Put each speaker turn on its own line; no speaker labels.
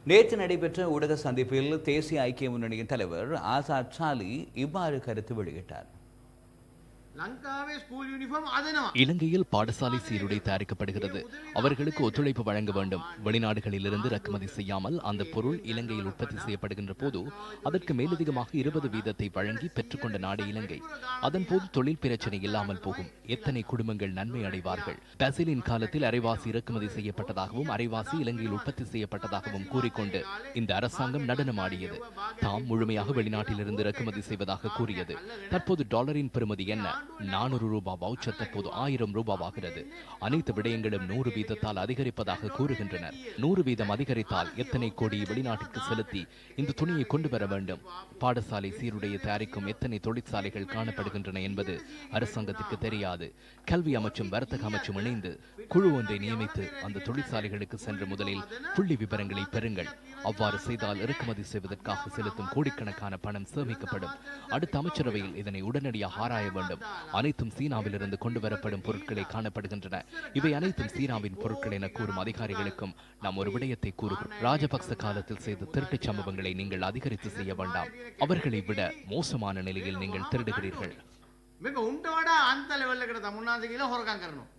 நேற்று நடைபெற்ற ஊடக சந்திப்பில் தேசிய ஐக்கிய முன்னணியின் தலைவர் ஆசாத் சாலி இவ்வாறு கருத்து வெளியிட்டார்
ලංකාවේ ස්කූල් යුනිෆෝම් අදනවා.
இலங்கையில் பாடசாலை சீருடை தயாரிக்கப்படுகிறது அவர்களுக்கு ஒத்துழைப்பு வழங்க வேண்டும் வெளிநாடுகளிலிருந்து இறக்குமதி செய்யாமல் அந்த பொருள் இலங்கையில் உற்பத்தி செய்யப்படுகின்ற போது அதற்கு மேலதிகமாக இருபது வீதத்தை வழங்கி பெற்றுக்கொண்ட நாடு இலங்கை அதன் போது தொழில் பிரச்சனை இல்லாமல் போகும் எத்தனை குடும்பங்கள் நன்மை அடைவார்கள் பசிலின் காலத்தில் அரைவாசி இறக்குமதி செய்யப்பட்டதாகவும் அரைவாசி இலங்கையில் உற்பத்தி செய்யப்பட்டதாகவும் கூறிக்கொண்டு இந்த அரசாங்கம் நடனமாடியது தாம் முழுமையாக வெளிநாட்டிலிருந்து இறக்குமதி செய்வதாக கூறியது தற்போது டாலரின் பெறுமதி என்ன நானூறு ரூபாய் வவுச்சர் தற்போது ஆயிரம் ரூபாவாகிறது அனைத்து விடயங்களும் நூறு வீதத்தால் அதிகரிப்பதாக கூறுகின்றனர் நூறு வீதம் அதிகரித்தால் எத்தனை கோடி வெளிநாட்டிற்கு செலுத்தி இந்த துணியை கொண்டு வர வேண்டும் பாடசாலை சீருடைய தயாரிக்கும் எத்தனை தொழிற்சாலைகள் காணப்படுகின்றன என்பது அரசாங்கத்திற்கு தெரியாது கல்வி அமைச்சும் வர்த்தக அமைச்சும் இணைந்து குழு ஒன்றை நியமித்து அந்த தொழிற்சாலைகளுக்கு சென்ற முதலில் புள்ளி விவரங்களை பெறுங்கள் அவ்வாறு செய்தால் இறக்குமதி செய்வதற்காக செலுத்தும் கோடிக்கணக்கான பணம் சேமிக்கப்படும் அடுத்த அமைச்சரவையில் இதனை உடனடியாக ஆராய வேண்டும் அனைத்தும் சீனாவிலிருந்து கொண்டு வரப்படும் பொருட்களை காணப்படுகின்றன இவை அனைத்தும் சீனாவின் பொருட்கள் என கூறும் அதிகாரிகளுக்கும் நாம் ஒரு விடயத்தை கூறுகிறோம் ராஜபக்ச காலத்தில் செய்த திருட்டுச் சம்பவங்களை நீங்கள் அதிகரித்து செய்ய வேண்டாம் அவர்களை விட மோசமான நிலையில் நீங்கள் திருடுகிறீர்கள்
මේක උන්ට වඩා අන්ත ලෙවල් එකට තමුන්නාන්සේ කියලා හොරකම් කරනවා.